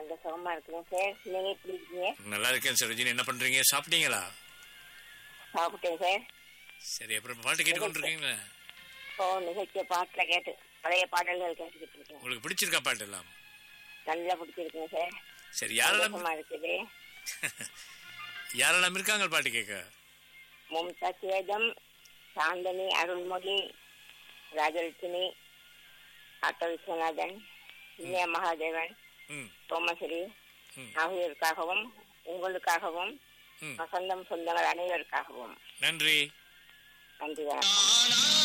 நாங்க சுகமா இருக்கிறோம் சார் நீங்க எப்படி இருக்கீங்க நல்லா இருக்கேன் சரோஜினி என்ன பண்றீங்க சாப்பிட்டீங்களா சாப்பிட்டேன் சார் சரி அப்புறம் பாட்டு கேட்டு கொண்டிருக்கீங்களா இப்போ நிகழ்ச்சிய பாட்டுல கேட்டு பழைய பாடல்கள் கேட்டுக்கிட்டு இருக்கேன் உங்களுக்கு பிடிச்சிருக்கா பாட்டு எல்லாம் நல்லா பிடிச்சிருக்குங்க சார் சரி யாரெல்லாம் சந்தோஷமா இருக்குது யாரெல்லாம் இருக்காங்க பாட்டு கேட்க மும்தா சேதம் சாந்தனி அருள்மொழி ராஜலட்சுமி ஆட்டோ விஸ்வநாதன் இந்தியா மகாதேவன் ம் சோமஸ்ரீ ம். ஆகியோருக்காகவும் உங்களுக்காகவும் ம் வசந்தம் சொந்தங்கள் அனைவருக்காகவும் நன்றி நன்றி வணக்கம்